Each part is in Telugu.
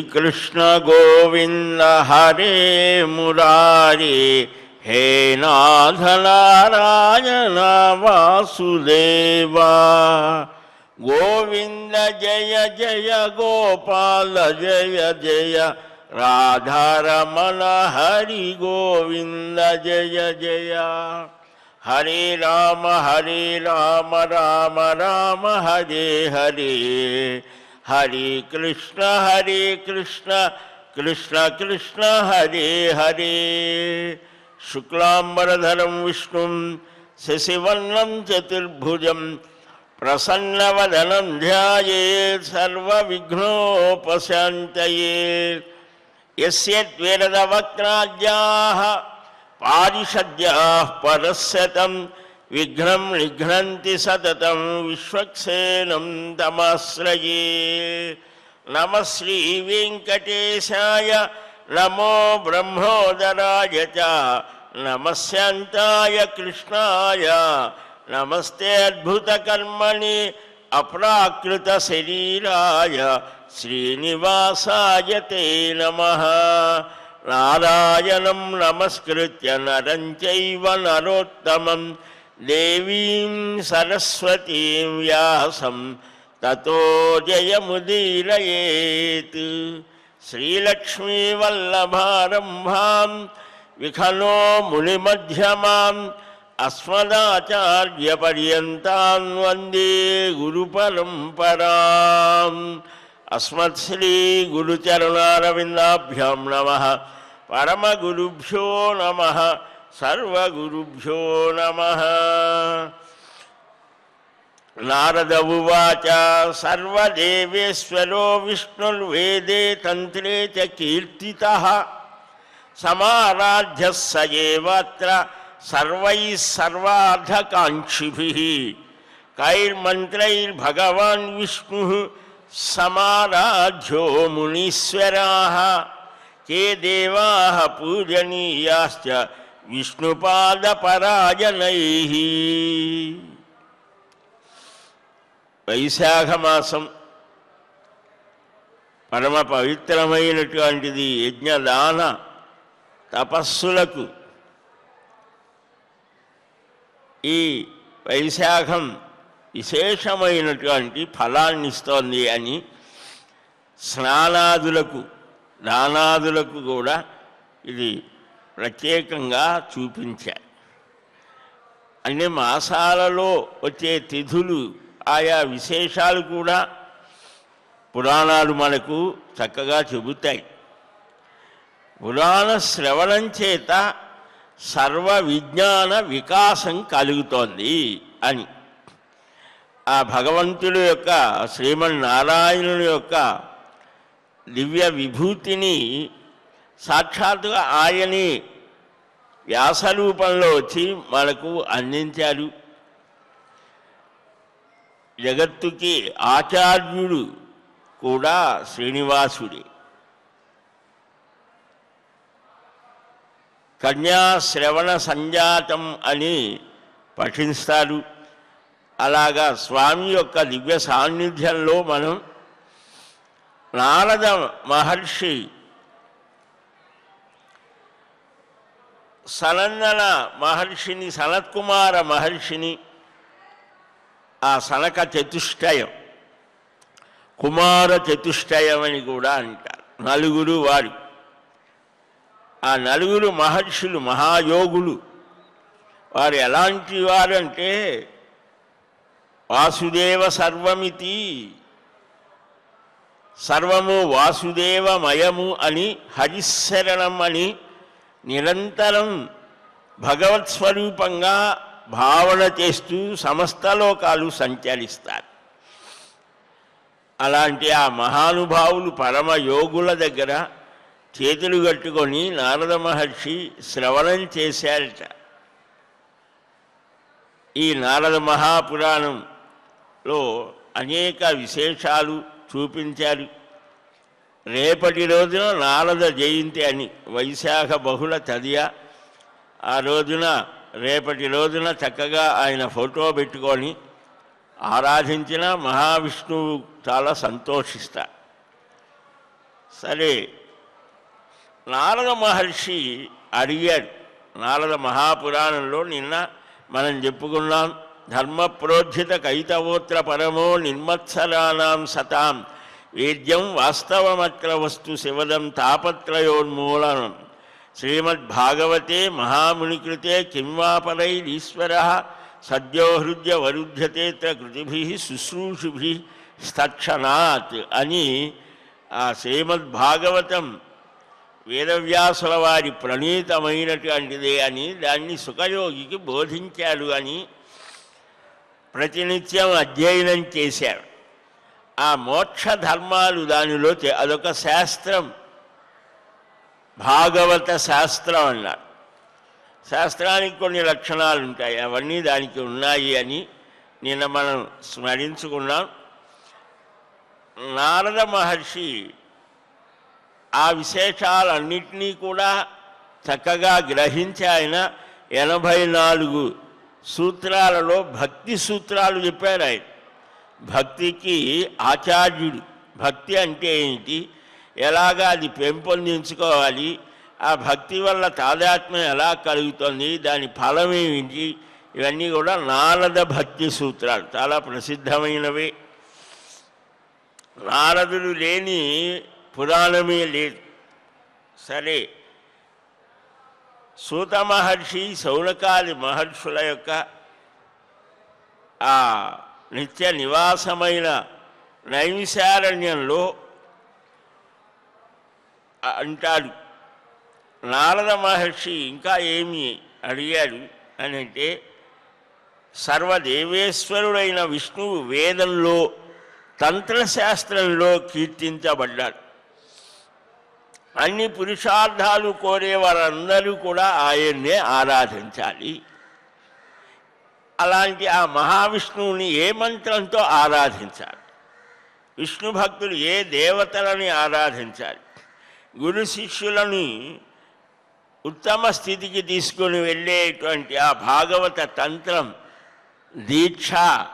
శ్రీకృష్ణ గోవింద హరే మురారే హే నాథ నారాయణ వాసుదేవా గోవింద జయ జయ గోపాల జయ జయ రాధారమణ హరి గోవింద జయ జయ హరే రామ హరే రామ రామ రామ హరే హరే హరే కృష్ణ హరే కృష్ణ కృష్ణ కృష్ణ హరే హరే శుక్లాంబరధరం విష్ణుం శశివర్ణం చతుర్భుజం ప్రసన్నవదనం ధ్యాయేత్ సర్వవిఘ్నోపశాంతయే యస్యద్వేరదవక్రాజ్యాः పారిషద్యాः పరస్యతం విఘ్నం నిఘ్నంతి సతతం విశ్వక్సేనం తమాశ్రయే నమ శ్రీ వెంకటేశాయ నమో బ్రహ్మోదరాయ చ నమస్యాంతాయ కృష్ణాయ నమస్తే అద్భుతకర్మణి అప్రాకృత శరీరాయ శ్రీనివాసాయ తే నమ నారాయణం నమస్కృత్య నరం చైవ నరోత్తమం దేవీం సరస్వతీం వ్యాసం తతో జయముదీరయేత్ శ్రీలక్ష్మీవల్లభారంభాం విఖనో మునిమధ్యమాం అస్మదాచార్యపర్యంతాన్ వందే గురుపరంపరాం అస్మత్శ్రీ గురుచరణారవిందాభ్యాం నమ పరమగురుభ్యో నమ సర్వగురుభ్యో నమ నారద ఉవాచ సర్వదేవేశ్వరో విష్ణుర్వేదే తంత్రే చ కీర్తిత సమారాధ్య సయేవత్ర సర్వై సర్వార్థకాంక్షిభిः కైర్మంత్రైర్భగవాన్ విష్ణు సమారాధ్యో మునీశ్వరాः కే దేవాः పూజనీయాశ్చ విష్ణుపాదపరాయణైः వైశాఖ మాసం పరమ పవిత్రమైనటువంటిది యజ్ఞదాన తపస్సులకు ఈ వైశాఖం విశేషమైనటువంటి ఫలాన్ని ఇస్తోంది అని స్నానాదులకు దానాదులకు కూడా ఇది ప్రత్యేకంగా చూపించారు అన్ని మాసాలలో వచ్చే తిథులు ఆయా విశేషాలు కూడా పురాణాలు మనకు చక్కగా చెబుతాయి పురాణ శ్రవణం చేత సర్వ విజ్ఞాన వికాసం కలుగుతోంది అని ఆ భగవంతుడి యొక్క శ్రీమన్నారాయణుని యొక్క దివ్య విభూతిని సాక్షాత్తుగా ఆయనే వ్యాసరూపంలో వచ్చి మనకు అందించారు జగత్తుకి ఆచార్యుడు కూడా శ్రీనివాసుడే కన్యాశ్రవణ సంజాతం అని పఠిస్తారు అలాగా స్వామి యొక్క దివ్య సాన్నిధ్యంలో మనం నారద మహర్షి సనందన మహర్షిని సనత్కుమార మహర్షిని ఆ సనక చతుష్టయం కుమార చతుష్టయం అని కూడా అంటారు నలుగురు వారు ఆ నలుగురు మహర్షులు మహాయోగులు వారు ఎలాంటి వారంటే వాసుదేవ సర్వమితి సర్వము వాసుదేవమయము అని హరిశరణం అని నిరంతరం భగవత్ స్వరూపంగా భావన చేస్తూ సమస్త లోకాలు సంచరిస్తారు అలాంటి ఆ మహానుభావులు పరమ యోగుల దగ్గర చేతులు కట్టుకొని నారద మహర్షి శ్రవణం చేశారట ఈ నారద మహాపురాణంలో అనేక విశేషాలు చూపించారు రేపటి రోజున నారద జయంతి అని వైశాఖ బహుళ తదియ ఆ రోజున రేపటి రోజున చక్కగా ఆయన ఫోటో పెట్టుకొని ఆరాధించిన మహావిష్ణువు చాలా సంతోషిస్తారు సరే నారద మహర్షి అడిగాడు నారద మహాపురాణంలో నిన్న మనం చెప్పుకున్నాం ధర్మ ప్రోజ్జిత కైతవోత్ర పరమో నిర్మత్సరాణం సతాం వేద్యం వాస్తవమత్ర వస్తు శివదం తాపత్రయోన్మూలనం శ్రీమద్భాగవతే మహామునికృతే కింవాపరైరీశ్వర సద్యో హృద్య వరుధ్యతేత్ర కృతిభి శుశ్రూషుభి స్తక్షణాత్ అని ఆ శ్రీమద్భాగవతం వేదవ్యాసుల వారి ప్రణీతమైనటువంటిదే అని దాన్ని సుఖయోగికి బోధించాడు అని ప్రతినిత్యం అధ్యయనం చేశారు ఆ మోక్ష ధర్మాలు దానిలో తె- అదొక శాస్త్రం భాగవత శాస్త్రం అన్నారు శాస్త్రానికి కొన్ని లక్షణాలు ఉంటాయి అవన్నీ దానికి ఉన్నాయి అని నిన్న మనం స్మరించుకున్నాం నారద మహర్షి ఆ విశేషాలన్నింటినీ కూడా చక్కగా గ్రహించి ఆయన ఎనభై నాలుగు సూత్రాలలో భక్తి సూత్రాలు చెప్పారు ఆయన భక్తికి ఆచార్యుడు భక్తి అంటే ఏంటి ఎలాగా అది పెంపొందించుకోవాలి ఆ భక్తి వల్ల తాదాత్మ్యం ఎలా కలుగుతుంది దాని ఫలం ఏమిటి ఇవన్నీ కూడా నారద భక్తి సూత్రాలు చాలా ప్రసిద్ధమైనవి నారదుడు లేని పురాణమే లేదు సరే సూత మహర్షి శౌనకాది మహర్షుల యొక్క ఆ నిత్య నివాసమైన నైమిశారణ్యంలో అంటాడు నారద మహర్షి ఇంకా ఏమి అడిగాడు అని అంటే సర్వదేవేశ్వరుడైన విష్ణువు వేదంలో తంత్రశాస్త్రంలో కీర్తించబడ్డాడు అన్ని పురుషార్థాలు కోరే వారందరూ కూడా ఆయన్నే ఆరాధించాలి అలాంటి ఆ మహావిష్ణువుని ఏ మంత్రంతో ఆరాధించాలి విష్ణు భక్తులు ఏ దేవతలని ఆరాధించాలి గురు శిష్యులని ఉత్తమ స్థితికి తీసుకుని వెళ్ళేటువంటి ఆ భాగవత తంత్రం దీక్ష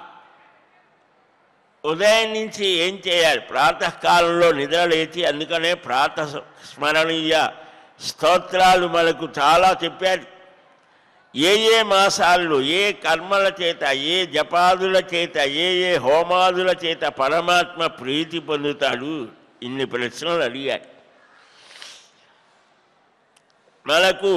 ఉదయం నుంచి ఏం చేయాలి ప్రాతకాలంలో నిద్రలేచి అందుకనే ప్రాత స్మరణీయ స్తోత్రాలు మనకు చాలా చెప్పారు ఏ ఏ మాసాల్లో ఏ కర్మల చేత ఏ జపాదుల చేత ఏ ఏ హోమాదుల చేత పరమాత్మ ప్రీతి పొందుతాడు ఇన్ని ప్రశ్నలు అడిగాడు మనకు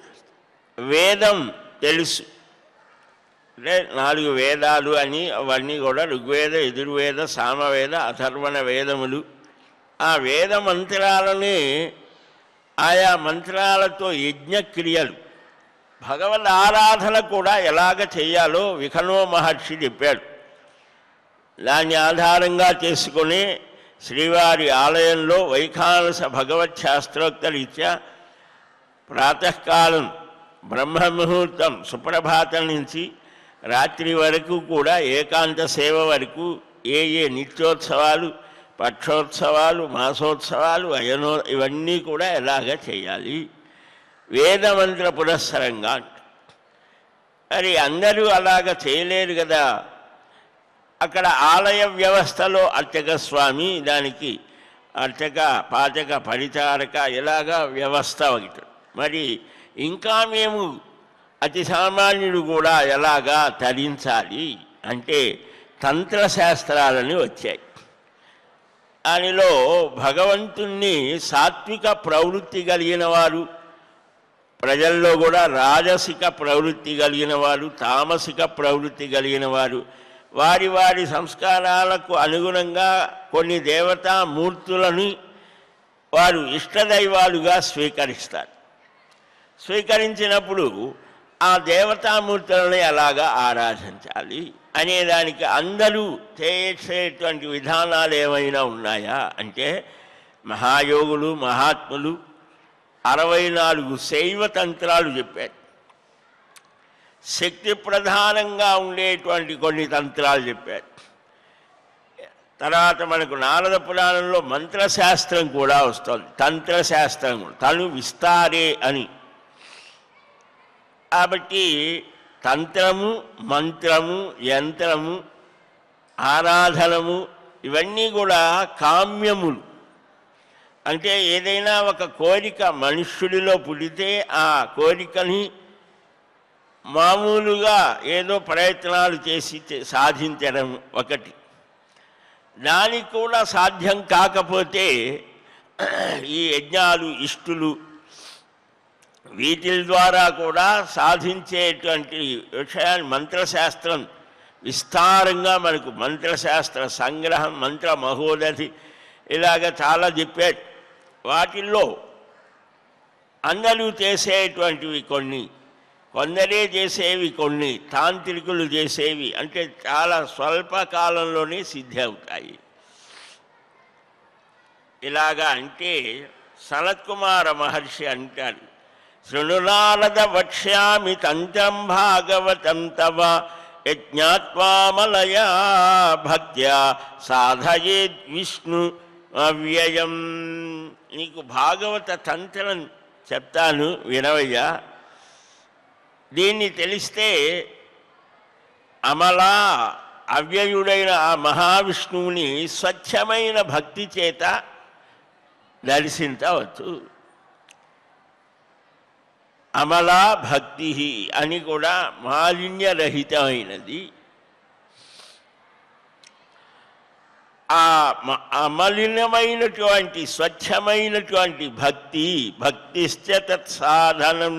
వేదం తెలుసు అంటే నాలుగు వేదాలు అని అవన్నీ కూడా ఋగ్వేద ఎదుర్వేద సామవేద అథర్వణ వేదములు ఆ వేద మంత్రాలని ఆయా మంత్రాలతో యజ్ఞక్రియలు భగవద్ ఆరాధన కూడా ఎలాగ చేయాలో విఖనో మహర్షి చెప్పాడు దాన్ని ఆధారంగా చేసుకొని శ్రీవారి ఆలయంలో వైఖానస భగవత్ శాస్త్రోక్త రీత్యా ప్రాతకాలం బ్రహ్మముహూర్తం సుప్రభాతం నుంచి రాత్రి వరకు కూడా ఏకాంత సేవ వరకు ఏ ఏ నిత్యోత్సవాలు పక్షోత్సవాలు మాసోత్సవాలు అయనో ఇవన్నీ కూడా ఎలాగ చేయాలి వేదమంత్ర పురస్సరంగా అంట. మరి అందరూ అలాగ చేయలేరు కదా అక్కడ ఆలయ వ్యవస్థలో అర్చక స్వామి దానికి అర్చక పాచక పరిచారక ఇలాగా వ్యవస్థ ఒకటి మరి ఇంకా మేము అతి సామాన్యుడు కూడా ఎలాగా తరించాలి అంటే తంత్రశాస్త్రాలని వచ్చాయి దానిలో భగవంతుణ్ణి సాత్విక ప్రవృత్తి కలిగిన వారు ప్రజల్లో కూడా రాజసిక ప్రవృత్తి కలిగిన వారు తామసిక ప్రవృత్తి కలిగిన వారు వారి వారి సంస్కారాలకు అనుగుణంగా కొన్ని దేవతా మూర్తులను వారు ఇష్టదైవాలుగా స్వీకరిస్తారు స్వీకరించినప్పుడు ఆ దేవతామూర్తులను ఎలాగా ఆరాధించాలి అనేదానికి అందరూ చేసేటువంటి విధానాలు ఏమైనా ఉన్నాయా అంటే మహాయోగులు మహాత్ములు అరవై నాలుగు శైవ తంత్రాలు చెప్పారు శక్తి ప్రధానంగా ఉండేటువంటి కొన్ని తంత్రాలు చెప్పారు తర్వాత మనకు నారద పురాణంలో మంత్రశాస్త్రం కూడా వస్తుంది తంత్రశాస్త్రం కూడా తను విస్తారే అని కాబట్టి తంత్రము మంత్రము యంత్రము ఆరాధనము ఇవన్నీ కూడా కామ్యములు అంటే ఏదైనా ఒక కోరిక మనుష్యుడిలో పుడితే ఆ కోరికని మామూలుగా ఏదో ప్రయత్నాలు చేసి చే- సాధించడం ఒకటి దానికి కూడా సాధ్యం కాకపోతే ఈ యజ్ఞాలు ఇష్టులు వీటి ద్వారా కూడా సాధించేటువంటి విషయాన్ని మంత్రశాస్త్రం విస్తారంగా మనకు మంత్రశాస్త్ర సంగ్రహం మంత్ర మహోదధి ఇలాగ చాలా చెప్పాడు వాటిల్లో అందరూ చేసేటువంటివి కొన్ని కొందరే చేసేవి కొన్ని తాంత్రికులు చేసేవి అంటే చాలా స్వల్ప కాలంలోనే సిద్ధి అవుతాయి ఇలాగా అంటే సనత్కుమార మహర్షి అంటాడు శృణునారద వక్ష్యామి తంత్రం భాగవతం తవ యజ్ఞాత్వామలయా భక్త్యా సాధయేద్ విష్ణు అవ్యయం నీకు భాగవత తంత్రం చెప్తాను వినవయ్యా దీన్ని తెలిస్తే అమలా అవ్యయుడైన ఆ మహావిష్ణువుని స్వచ్ఛమైన భక్తి చేత దర్శించవచ్చు అమలా భక్తి అని కూడా మాలిన్యరహితమైనది ఆ మ- అమలినమైనటువంటి స్వచ్ఛమైనటువంటి భక్తి భక్తిశ్చ తత్సాధనం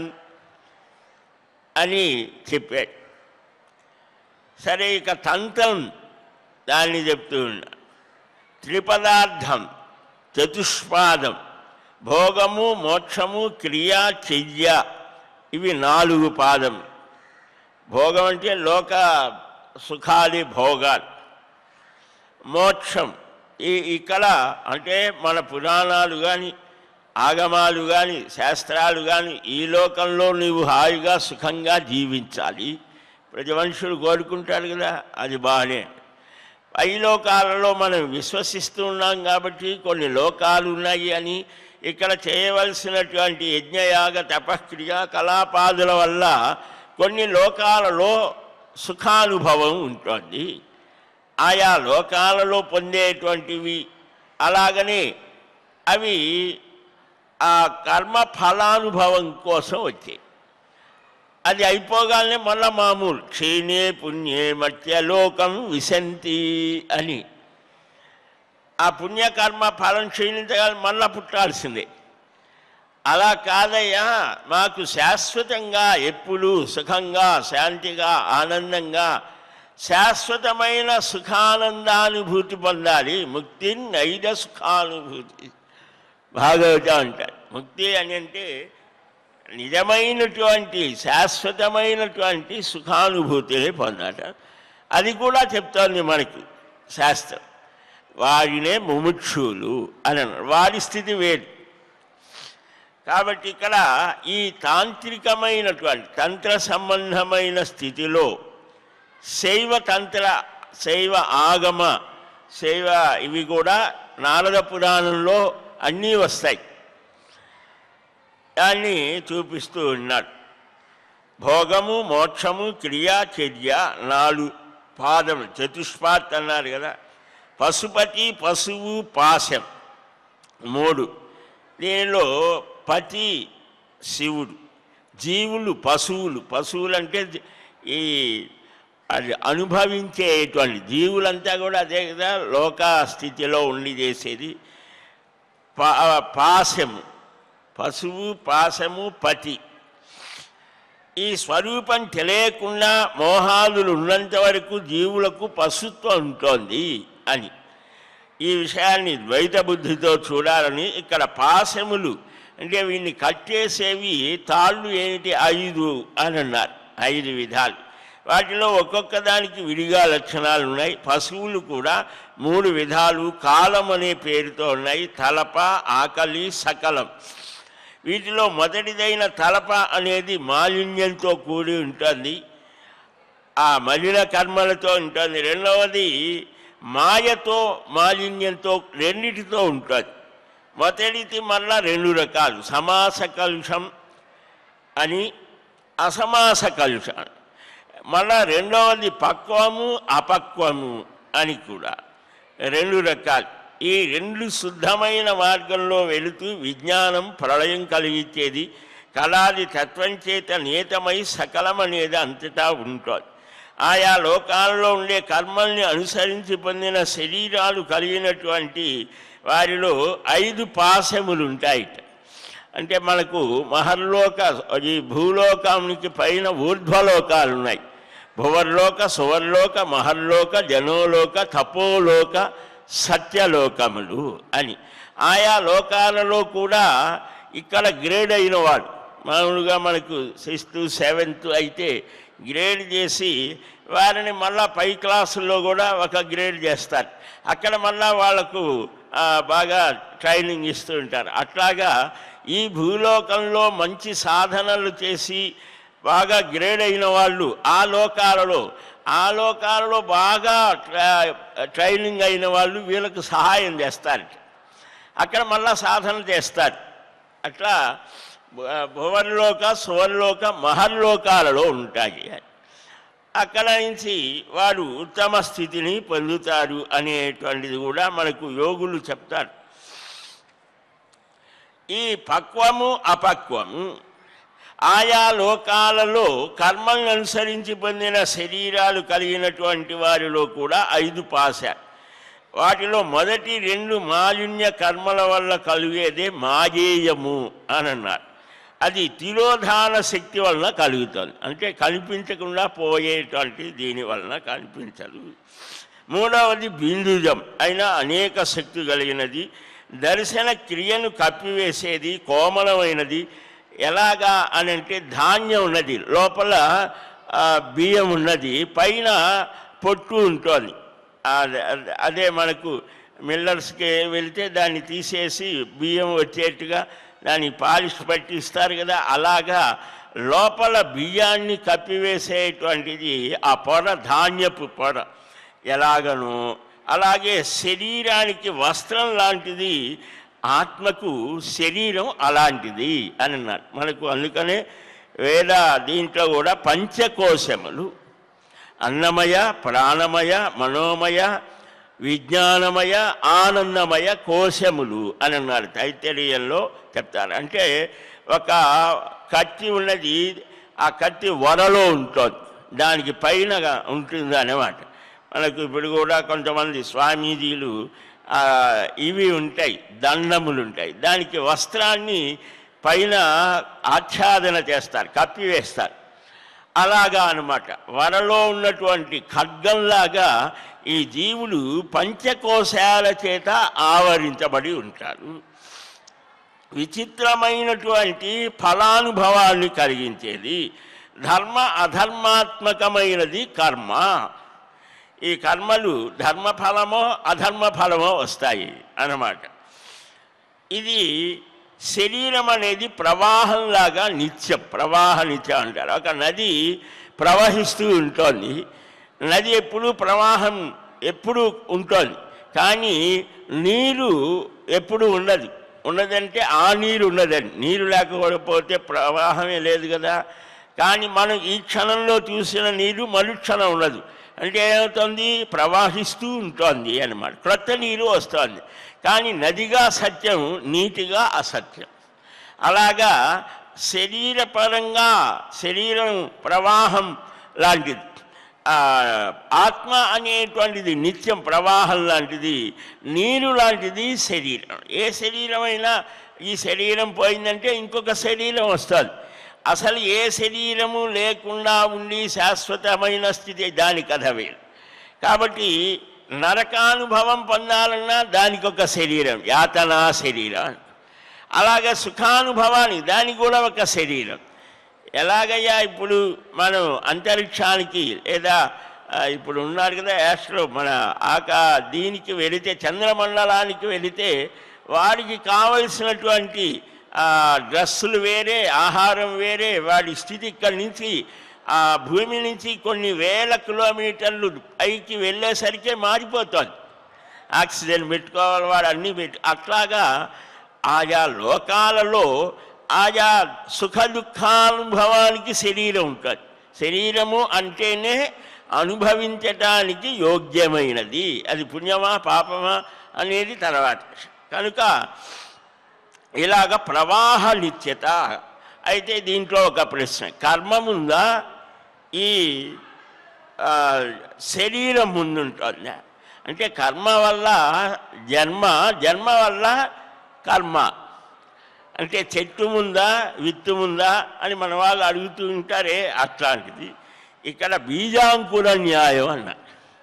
అని చెప్పాడు సరే ఇక తంత్రం దాన్ని చెప్తూ ఉన్నా త్రిపదార్థం చతుష్పాదం భోగము మోక్షము క్రియ చర్య ఇవి నాలుగు పాదం భోగం అంటే లోక సుఖాది భోగాలు మోక్షం ఈ ఇక్కడ అంటే మన పురాణాలు కానీ ఆగమాలు కానీ శాస్త్రాలు కానీ ఈ లోకంలో నీవు హాయిగా సుఖంగా జీవించాలి ప్రతి మనుషుడు కోరుకుంటాడు కదా అది బాగానే పై లోకాలలో మనం విశ్వసిస్తూ ఉన్నాం కాబట్టి కొన్ని లోకాలు ఉన్నాయి అని ఇక్కడ చేయవలసినటువంటి యజ్ఞయాగ తపక్రియ కలాపాదుల వల్ల కొన్ని లోకాలలో సుఖానుభవం ఉంటుంది ఆయా లోకాలలో పొందేటువంటివి అలాగనే అవి ఆ కర్మ ఫలానుభవం కోసం వచ్చాయి అది అయిపోగానే మళ్ళా మామూలు క్షీణే పుణ్యే మత్యలోకం విశంతి అని ఆ పుణ్యకర్మ ఫలం క్షీణించగానే మళ్ళా పుట్టాల్సిందే అలా కాదయ్యా మాకు శాశ్వతంగా ఎప్పుడు సుఖంగా శాంతిగా ఆనందంగా శాశ్వతమైన సుఖానందానుభూతి పొందాలి ముక్తి నైద సుఖానుభూతి భాగవతం అంటారు ముక్తి అని అంటే నిజమైనటువంటి శాశ్వతమైనటువంటి సుఖానుభూతిని పొందాట అది కూడా చెప్తోంది మనకి శాస్త్రం వారినే ముముక్షులు అని అన్నారు వారి స్థితి వేరు కాబట్టి ఇక్కడ ఈ తాంత్రికమైనటువంటి తంత్ర సంబంధమైన స్థితిలో శైవ తంత్ర శైవ ఆగమ శైవ ఇవి కూడా నారద పురాణంలో అన్నీ వస్తాయి దాన్ని చూపిస్తూ ఉన్నాడు భోగము మోక్షము క్రియా చర్య నాలుగు పాదములు చతుష్పాత్ అన్నారు కదా పశుపతి పశువు పాశం మూడు దీనిలో పతి శివుడు జీవులు పశువులు పశువులు అంటే ఈ అది అనుభవించేటువంటి జీవులంతా కూడా అదే కదా లోక స్థితిలో ఉండి చేసేది పా పాశము పశువు పాశము పతి ఈ స్వరూపం తెలియకుండా మోహాదులు ఉన్నంత వరకు జీవులకు పశుత్వం ఉంటుంది అని ఈ విషయాన్ని ద్వైత బుద్ధితో చూడాలని ఇక్కడ పాశములు అంటే వీడిని కట్టేసేవి తాళ్ళు ఏమిటి ఐదు అని అన్నారు ఐదు విధాలు వాటిలో ఒక్కొక్క దానికి విడిగా లక్షణాలు ఉన్నాయి పశువులు కూడా మూడు విధాలు కాలం అనే పేరుతో ఉన్నాయి తలప ఆకలి సకలం వీటిలో మొదటిదైన తలప అనేది మాలిన్యంతో కూడి ఉంటుంది ఆ మలిన కర్మలతో ఉంటుంది రెండవది మాయతో మాలిన్యంతో రెండిటితో ఉంటుంది మొదటిది మళ్ళా రెండు రకాలు సమాస కలుషం అని అసమాస కలుషం మళ్ళా రెండవది పక్వము అపక్వము అని కూడా రెండు రకాలు ఈ రెండు శుద్ధమైన మార్గంలో వెళుతూ విజ్ఞానం ప్రళయం కలిగించేది కళాది తత్వం చేత నియతమై సకలమనేది అంతటా ఉంటుంది ఆయా లోకాలలో ఉండే కర్మల్ని అనుసరించి పొందిన శరీరాలు కలిగినటువంటి వారిలో ఐదు పాశములు ఉంటాయిట అంటే మనకు మహర్లోక ఈ భూలోకానికి పైన ఊర్ధ్వలోకాలు ఉన్నాయి భువర్లోక సువర్లోక మహర్లోక జనోలోక తపోలోక సత్యలోకములు అని ఆయా లోకాలలో కూడా ఇక్కడ గ్రేడ్ అయిన వాడు మామూలుగా మనకు సిక్స్త్ సెవెంత్ అయితే గ్రేడ్ చేసి వారిని మళ్ళా పై క్లాసుల్లో కూడా ఒక గ్రేడ్ చేస్తారు అక్కడ మళ్ళా వాళ్ళకు ఆ, బాగా ట్రైనింగ్ ఇస్తూ ఉంటారు అట్లాగా ఈ భూలోకంలో మంచి సాధనలు చేసి బాగా గ్రేడ్ అయిన వాళ్ళు ఆ లోకాలలో ఆ లోకాలలో బాగా ట్రా- ట్రైనింగ్ అయిన వాళ్ళు వీళ్ళకు సహాయం చేస్తారు అక్కడ మళ్ళా సాధన చేస్తారు అట్లా భు- భువర్లోక సువర్లోక మహర్లోకాలలో ఉంటాయి అక్కడ నుంచి వాడు ఉత్తమ స్థితిని పొందుతారు అనేటువంటిది కూడా మనకు యోగులు చెప్తారు ఈ పక్వము అపక్వము ఆయా లోకాలలో కర్మలను అనుసరించి పొందిన శరీరాలు కలిగినటువంటి వారిలో కూడా ఐదు పాస వాటిలో మొదటి రెండు మాలిన్య కర్మల వల్ల కలిగేదే మాజేయము అని అన్నారు అది తిరోధాన శక్తి వలన కలుగుతుంది అంటే కనిపించకుండా పోయేటువంటి దీని వలన కనిపించదు మూడవది బిందుజం అయినా అనేక శక్తి కలిగినది దర్శన క్రియను కప్పివేసేది కోమలమైనది ఎలాగా అని అంటే ధాన్యం ఉన్నది లోపల ఆ, బియ్యం ఉన్నది పైన పొట్టు ఉంటుంది అదే- అదే- అదే మనకు మిల్లర్స్కి వెళ్తే దాన్ని తీసేసి బియ్యం వచ్చేట్టుగా దాన్ని పాలిష్ పట్టిస్తారు కదా అలాగా లోపల బియ్యాన్ని కప్పివేసేటువంటిది ఆ పొర ధాన్యపు పొర ఎలాగను అలాగే శరీరానికి వస్త్రం లాంటిది ఆత్మకు శరీరం అలాంటిది అని అన్నారు మనకు అందుకనే వేద దీంట్లో కూడా పంచకోశములు అన్నమయ ప్రాణమయ మనోమయ విజ్ఞానమయ ఆనందమయ కోశములు అని అన్నారు తైత్తరీయంలో చెప్తారు అంటే ఒక కత్తి ఉన్నది ఆ కత్తి వరలో ఉంటుంది దానికి పైన ఉంటుంది అన్నమాట మనకు ఇప్పుడు కూడా కొంతమంది స్వామీజీలు ఆ, ఇవి ఉంటాయి దండములు ఉంటాయి దానికి వస్త్రాన్ని పైన ఆచ్ఛాదన చేస్తారు కప్పివేస్తారు అలాగా అన్నమాట వరలో ఉన్నటువంటి ఖడ్గంలాగా ఈ జీవులు పంచకోశాల చేత ఆవరించబడి ఉంటారు విచిత్రమైనటువంటి ఫలానుభవాన్ని కలిగించేది ధర్మ అధర్మాత్మకమైనది కర్మ ఈ కర్మలు ధర్మఫలమో అధర్మ ఫలమో వస్తాయి అన్నమాట ఇది శరీరం అనేది ప్రవాహంలాగా నిత్యం ప్రవాహ నిత్యం అంటారు ఒక నది ప్రవహిస్తూ ఉంటుంది నది ఎప్పుడు ప్రవాహం ఎప్పుడు ఉంటుంది కానీ నీరు ఎప్పుడు ఉండదు ఉన్నదంటే ఆ నీరు ఉన్నదండి నీరు లేకపోతే ప్రవాహమే లేదు కదా కానీ మనం ఈ క్షణంలో చూసిన నీరు మరుక్షణం ఉండదు అంటే ఏమవుతుంది ప్రవాహిస్తూ ఉంటుంది అన్నమాట క్రొత్త నీరు వస్తుంది కానీ నదిగా సత్యం నీటిగా అసత్యం అలాగా శరీరపరంగా శరీరం ప్రవాహం లాంటిది ఆ, ఆత్మ అనేటువంటిది నిత్యం ప్రవాహం లాంటిది నీరు లాంటిది శరీరం ఏ శరీరమైనా ఈ శరీరం పోయిందంటే ఇంకొక శరీరం వస్తుంది అసలు ఏ శరీరము లేకుండా ఉండి శాశ్వతమైన స్థితి దాని కథ వేరు కాబట్టి నరకానుభవం పొందాలన్నా దానికి ఒక శరీరం యాతనా శరీరం అలాగే సుఖానుభవానికి దానికి కూడా ఒక శరీరం ఎలాగయ్యా ఇప్పుడు మనం అంతరిక్షానికి లేదా ఆ, ఇప్పుడు ఉన్నారు కదా యాస్ట్రో మన ఆకా దీనికి వెళితే చంద్రమండలానికి వెళితే వాడికి కావలసినటువంటి ఆ, డ్రెస్సులు వేరే ఆహారం వేరే వాడి స్థితి ఇక్కడి నుంచి ఆ భూమి నుంచి కొన్ని వేల కిలోమీటర్లు పైకి వెళ్ళేసరికే మారిపోతుంది ఆక్సిజన్ పెట్టుకోవాలి వాడు అన్నీ పెట్టు అట్లాగా ఆయా లోకాలలో ఆయా సుఖ దుఃఖానుభవానికి శరీరం ఉంటుంది శరీరము అంటేనే అనుభవించటానికి యోగ్యమైనది అది పుణ్యమా పాపమా అనేది తర్వాత విషయం. కనుక ఇలాగ ప్రవాహ నిత్యత అయితే దీంట్లో ఒక ప్రశ్న కర్మ ఉందా ఈ ఆ, శరీరం ముందుంటుంది అంటే కర్మ వల్ల జన్మ జన్మ వల్ల కర్మ అంటే చెట్టు ముందా విత్తు ముందా అని మన వాళ్ళు అడుగుతూ ఉంటారే అట్లాంటిది ఇక్కడ బీజాంకుర న్యాయం అన్నారు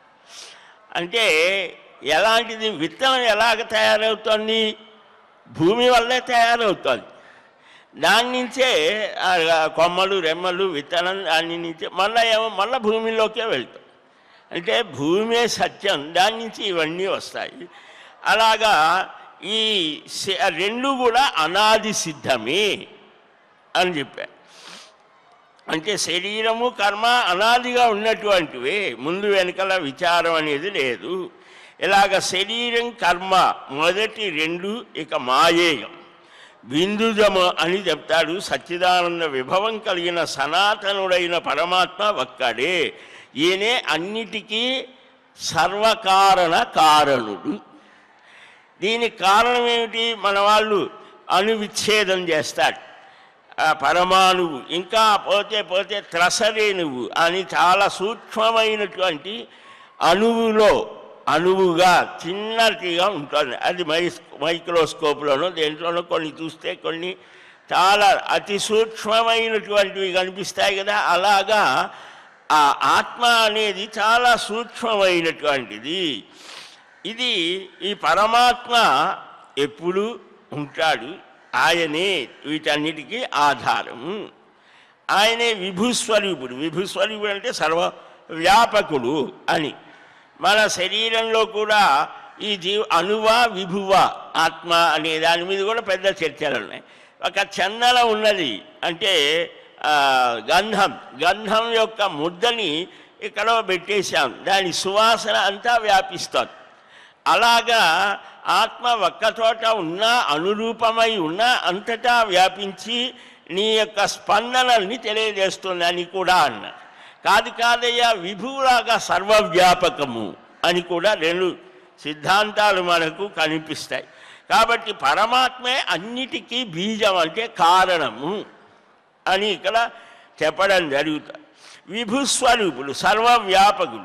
అంటే ఎలాంటిది విత్తనం ఎలాగ తయారవుతుంది భూమి వల్లే తయారవుతుంది దాని నుంచే ఆ కొమ్మలు రెమ్మలు విత్తనం దాని నుంచే మళ్ళీ ఏమో మళ్ళీ భూమిలోకే వెళ్తాం అంటే భూమే సత్యం దాని నుంచి ఇవన్నీ వస్తాయి అలాగా ఈ శ- రెండు కూడా అనాది సిద్ధమే అని చెప్పారు అంటే శరీరము కర్మ అనాదిగా ఉన్నటువంటివే ముందు వెనకల విచారం అనేది లేదు ఇలాగ శరీరం కర్మ మొదటి రెండు ఇక మాయేయం బిందుజము అని చెప్తాడు సచ్చిదానంద విభవం కలిగిన సనాతనుడైన పరమాత్మ ఒక్కడే ఈయనే అన్నిటికీ సర్వకారణ కారణుడు దీనికి కారణం ఏమిటి మన వాళ్ళు అణువిచ్ఛేదం చేస్తాడు ఆ పరమాణువు ఇంకా పోతే పోతే త్రసరేణువు అని చాలా సూక్ష్మమైనటువంటి అణువులో అణువుగా చిన్నటిగా ఉంటుంది అది మై మైక్రోస్కోప్లోనో దేంట్లోనో కొన్ని చూస్తే కొన్ని చాలా అతి సూక్ష్మమైనటువంటివి కనిపిస్తాయి కదా అలాగా ఆ ఆత్మ అనేది చాలా సూక్ష్మమైనటువంటిది ఇది ఈ పరమాత్మ ఎప్పుడు ఉంటాడు ఆయనే వీటన్నిటికీ ఆధారము ఆయనే విభుస్వరూపుడు విభుస్వరూపుడు అంటే సర్వ వ్యాపకుడు అని మన శరీరంలో కూడా ఈ జీవ అణువా విభువా ఆత్మ అనే దాని మీద కూడా పెద్ద చర్చలు ఉన్నాయి ఒక చందన ఉన్నది అంటే ఆ, గంధం గంధం యొక్క ముద్దని ఎక్కడో పెట్టేశాం దాని సువాసన అంతా వ్యాపిస్తుంది అలాగా ఆత్మ ఒక్కచోట ఉన్నా అనురూపమై ఉన్నా అంతటా వ్యాపించి నీ యొక్క స్పందనల్ని తెలియజేస్తుంది అని కూడా అన్నారు కాదు కాదయ్యా విభువులాగా సర్వవ్యాపకము అని కూడా రెండు సిద్ధాంతాలు మనకు కనిపిస్తాయి కాబట్టి పరమాత్మే అన్నిటికీ బీజం అంటే కారణము అని ఇక్కడ చెప్పడం జరుగుతుంది విభుస్వరూపుడు సర్వవ్యాపకుడు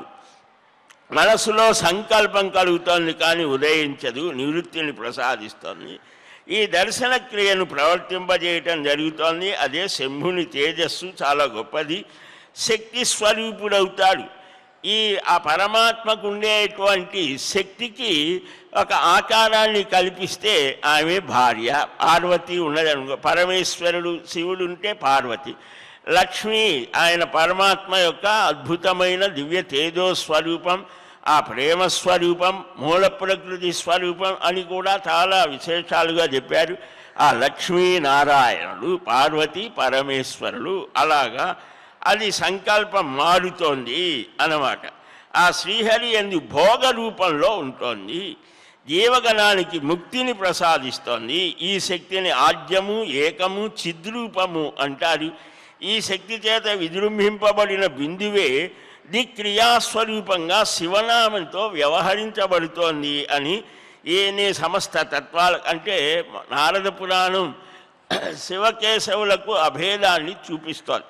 మనసులో సంకల్పం కలుగుతోంది కానీ ఉదయించదు నివృత్తిని ప్రసాదిస్తోంది ఈ దర్శన క్రియను ప్రవర్తింపజేయటం జరుగుతోంది అదే శంభుని తేజస్సు చాలా గొప్పది శక్తి స్వరూపుడవుతాడు ఈ ఆ పరమాత్మకు ఉండేటువంటి శక్తికి ఒక ఆకారాన్ని కల్పిస్తే ఆమె భార్య పార్వతి ఉన్నదనుకో పరమేశ్వరుడు శివుడు ఉంటే పార్వతి లక్ష్మి ఆయన పరమాత్మ యొక్క అద్భుతమైన దివ్య తేజో స్వరూపం ఆ ప్రేమ స్వరూపం మూల ప్రకృతి స్వరూపం అని కూడా చాలా విశేషాలుగా చెప్పారు ఆ లక్ష్మీ నారాయణుడు పార్వతి పరమేశ్వరుడు అలాగా అది సంకల్పం మారుతోంది అన్నమాట ఆ శ్రీహరి ఎందు భోగ రూపంలో ఉంటుంది జీవగణానికి ముక్తిని ప్రసాదిస్తోంది ఈ శక్తిని ఆద్యము ఏకము చిద్రూపము అంటారు ఈ శక్తి చేత విజృంభింపబడిన బిందువే దిక్రియాస్వరూపంగా శివనామంతో వ్యవహరించబడుతోంది అని ఏనే సమస్త తత్వాల అంటే నారద పురాణం శివకేశవులకు అభేదాన్ని చూపిస్తోంది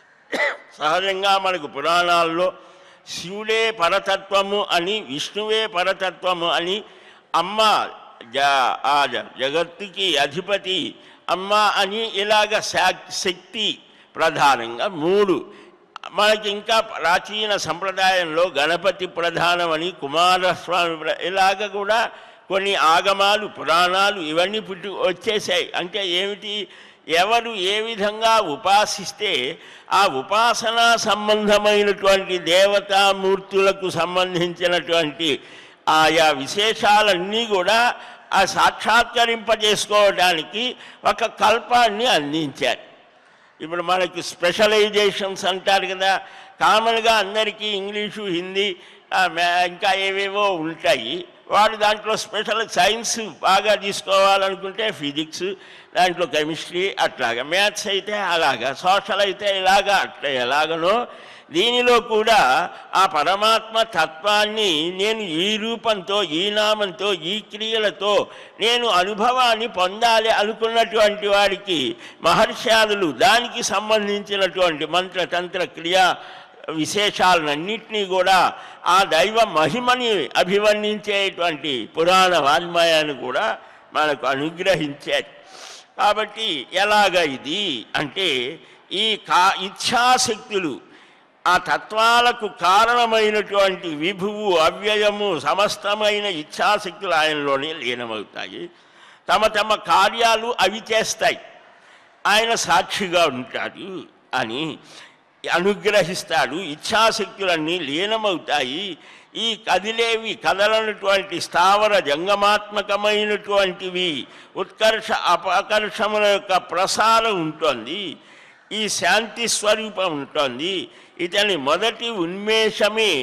సహజంగా మనకు పురాణాల్లో శివుడే పరతత్వము అని విష్ణువే పరతత్వము అని అమ్మ జ ఆ జ- జగత్తుకి అధిపతి అమ్మ అని ఇలాగ శా- శక్తి ప్రధానంగా మూడు మనకి ఇంకా ప్రాచీన సంప్రదాయంలో గణపతి ప్రధానమని కుమారస్వామి ప్ర- ఇలాగ కూడా కొన్ని ఆగమాలు పురాణాలు ఇవన్నీ పుట్టి వచ్చేసాయి అంటే ఏమిటి ఎవరు ఏ విధంగా ఉపాసిస్తే ఆ ఉపాసన సంబంధమైనటువంటి దేవతామూర్తులకు సంబంధించినటువంటి ఆయా విశేషాలన్నీ కూడా ఆ సాక్షాత్కరింపజేసుకోవడానికి ఒక కల్పాన్ని అందించారు ఇప్పుడు మనకి స్పెషలైజేషన్స్ అంటారు కదా కామన్గా అందరికీ ఇంగ్లీషు హిందీ ఆ, మ్యా- ఇంకా ఏవేవో ఉంటాయి వాడు దాంట్లో స్పెషల్ సైన్స్ బాగా తీసుకోవాలనుకుంటే ఫిజిక్స్ దాంట్లో కెమిస్ట్రీ అట్లాగా మ్యాథ్స్ అయితే అలాగా సోషల్ అయితే ఇలాగా అట్లా ఎలాగనో దీనిలో కూడా ఆ పరమాత్మ తత్వాన్ని నేను ఈ రూపంతో ఈ నామంతో ఈ క్రియలతో నేను అనుభవాన్ని పొందాలి అనుకున్నటువంటి వాడికి మహర్షాదులు దానికి సంబంధించినటువంటి మంత్ర తంత్ర క్రియా విశేషాలన్నింటినీ కూడా ఆ దైవ మహిమని అభివర్ణించేటువంటి పురాణ వాజ్మయాన్ని కూడా మనకు అనుగ్రహించారు కాబట్టి ఎలాగ ఇది అంటే ఈ కా ఇచ్ఛాశక్తులు ఆ తత్వాలకు కారణమైనటువంటి విభువు అవ్యయము సమస్తమైన ఇచ్ఛాశక్తులు ఆయనలోనే లీనమవుతాయి తమ తమ కార్యాలు అవి చేస్తాయి ఆయన సాక్షిగా ఉంటాడు అని అనుగ్రహిస్తాడు ఇచ్ఛాశక్తులన్నీ లీనమవుతాయి ఈ కదిలేవి కదలనటువంటి స్థావర జంగమాత్మకమైనటువంటివి ఉత్కర్ష అపకర్షముల యొక్క ప్రసారం ఉంటుంది ఈ శాంతి స్వరూపం ఉంటుంది ఇతని మొదటి ఉన్మేషమే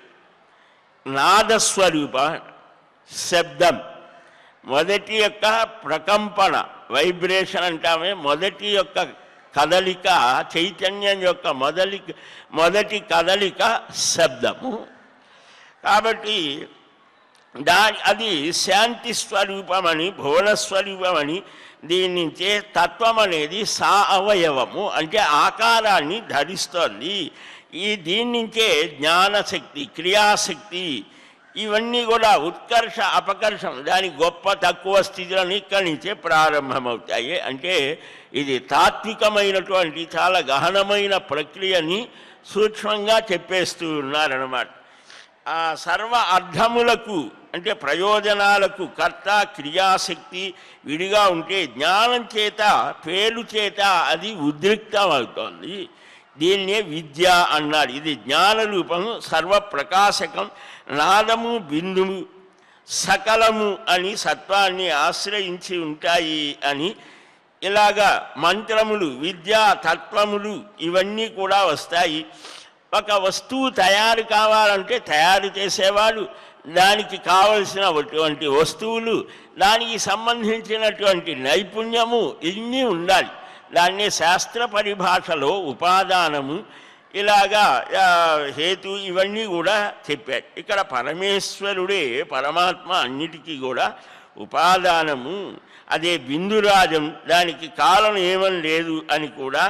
నాదస్వరూప శబ్దం మొదటి యొక్క ప్రకంపన వైబ్రేషన్ అంటామే మొదటి యొక్క కదలిక చైతన్యం యొక్క మొదలి మొదటి కదలిక శబ్దము కాబట్టి దాని అది శాంతి స్వరూపమని భువన స్వరూపమని దీని నుంచే తత్వం అనేది సా అవయవము అంటే ఆకారాన్ని ధరిస్తోంది ఈ దీని నుంచే జ్ఞానశక్తి క్రియాశక్తి ఇవన్నీ కూడా ఉత్కర్ష అపకర్షం దాని గొప్ప తక్కువ స్థితులను ఇక్కడి నుంచే ప్రారంభమవుతాయి అంటే ఇది తాత్వికమైనటువంటి చాలా గహనమైన ప్రక్రియని సూక్ష్మంగా చెప్పేస్తూ ఉన్నారన్నమాట ఆ సర్వ అర్థములకు అంటే ప్రయోజనాలకు కర్త క్రియాశక్తి విడిగా ఉంటే జ్ఞానం చేత పేలు చేత అది ఉద్రిక్తం అవుతోంది దీన్నే విద్య అన్నాడు ఇది జ్ఞాన రూపం సర్వప్రకాశకం నాదము బిందువు సకలము అని సత్వాన్ని ఆశ్రయించి ఉంటాయి అని ఇలాగా మంత్రములు విద్యా తత్వములు ఇవన్నీ కూడా వస్తాయి ఒక వస్తువు తయారు కావాలంటే తయారు చేసేవాడు దానికి కావలసినటువంటి వస్తువులు దానికి సంబంధించినటువంటి నైపుణ్యము ఇన్ని ఉండాలి దాన్ని శాస్త్ర పరిభాషలో ఉపాదానము ఇలాగా ఆ, హేతు ఇవన్నీ కూడా చెప్పారు ఇక్కడ పరమేశ్వరుడే పరమాత్మ అన్నిటికీ కూడా ఉపాదానము అదే బిందురాజం దానికి కాలం ఏమని లేదు అని కూడా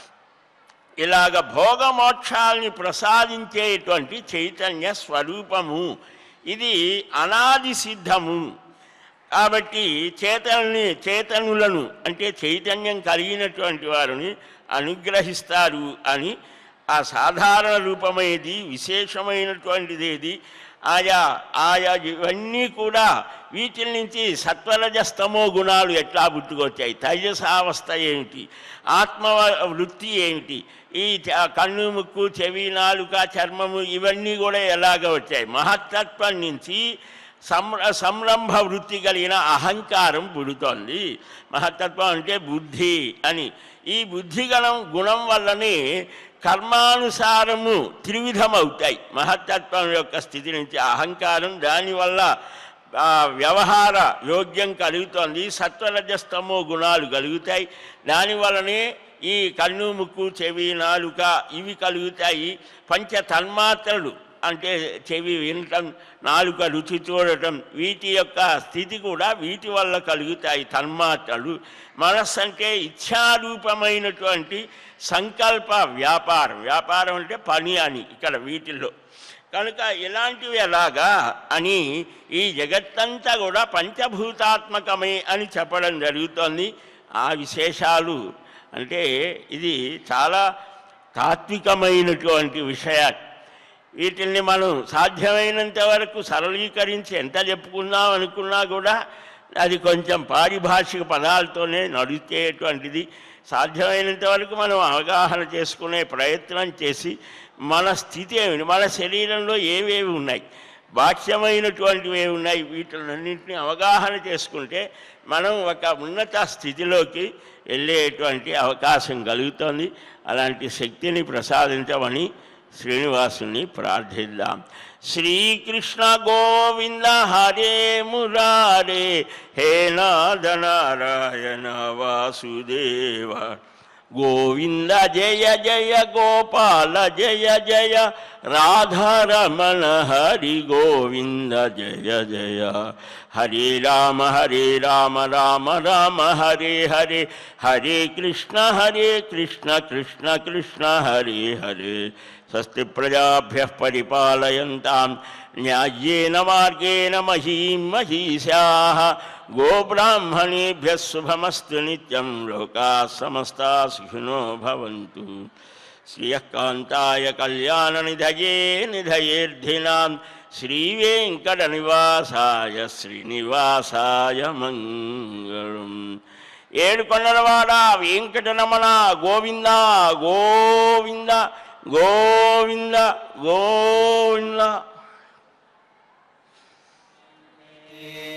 ఇలాగ భోగమోక్షాల్ని ప్రసాదించేటువంటి చైతన్య స్వరూపము ఇది అనాది సిద్ధము కాబట్టి చేతనని చేతనులను అంటే చైతన్యం కలిగినటువంటి వారిని అనుగ్రహిస్తారు అని ఆ సాధారణ రూపమేది విశేషమైనటువంటిది ఏది ఆయా ఆయా ఇవన్నీ కూడా వీటి నుంచి సత్వరజస్తమో గుణాలు ఎట్లా పుట్టుకొచ్చాయి తైజసావస్థ ఏమిటి ఆత్మ వృత్తి ఏమిటి ఈ చ- కన్ను ముక్కు చెవి నాలుక చర్మము ఇవన్నీ కూడా ఎలాగ వచ్చాయి మహత్తత్వం నుంచి సంర సంరంభ వృత్తి కలిగిన అహంకారం పుడుతోంది మహత్తత్వం అంటే బుద్ధి అని ఈ బుద్ధిగణం గుణం వల్లనే కర్మానుసారము త్రివిధం అవుతాయి మహత్తత్వం యొక్క స్థితి నుంచి అహంకారం దానివల్ల ఆ, వ్యవహార యోగ్యం కలుగుతోంది సత్వరజస్తమో గుణాలు కలుగుతాయి దానివల్లనే ఈ కన్ను ముక్కు చెవి నాలుక ఇవి కలుగుతాయి పంచ తన్మాత్రలు అంటే చెవి వినటం నాలుక రుచి చూడటం వీటి యొక్క స్థితి కూడా వీటి వల్ల కలుగుతాయి తన్మాత్రలు మనస్సు అంటే ఇచ్ఛారూపమైనటువంటి సంకల్ప వ్యాపారం వ్యాపారం అంటే పని అని ఇక్కడ వీటిల్లో కనుక ఇలాంటివి ఎలాగా అని ఈ జగత్తంతా కూడా పంచభూతాత్మకమే అని చెప్పడం జరుగుతోంది ఆ విశేషాలు అంటే ఇది చాలా తాత్వికమైనటువంటి విషయాలు వీటిల్ని మనం సాధ్యమైనంత వరకు సరళీకరించి ఎంత చెప్పుకున్నాం అనుకున్నా కూడా అది కొంచెం పారిభాషిక పదాలతోనే నడిచేటువంటిది సాధ్యమైనంత వరకు మనం అవగాహన చేసుకునే ప్రయత్నం చేసి మన స్థితి ఏమిటి మన శరీరంలో ఏవేవి ఉన్నాయి బాహ్యమైనటువంటివి ఏవి ఉన్నాయి వీటిలన్నింటినీ అవగాహన చేసుకుంటే మనం ఒక ఉన్నత స్థితిలోకి వెళ్ళేటువంటి అవకాశం కలుగుతుంది అలాంటి శక్తిని ప్రసాదించమని శ్రీనివాసుని ప్రార్థిద్దాం శ్రీకృష్ణ గోవింద హరే మురారే హే నాద నారాయణ వాసుదేవ గోవింద జయ జయ గోపాల జయ జయ రాధారమణ హరి గోవింద జయ జయ హరే రామ హరే రామ రామ రామ హరే హరే హరే కృష్ణ హరే కృష్ణ కృష్ణ కృష్ణ హరే హరే స్వస్తి ప్రజాభ్య పరిపాలయంతాం న్యాయ్యేన మార్గేణ మహీం మహీషా గోబ్రాహ్మణేభ్య శుభమస్తు నిత్యం లోకా సమస్తా సుఖినో భవంతు శ్రియకాంతాయ కళ్యాణనిధయే నిధయేర్ధినాం శ్రీవేంకటనివాసాయ శ్రీనివాసాయ మంగళం ఏడుకొండలవాడ వెంకటరమణ గోవింద గోవింద గోవింద గోవింద ఏ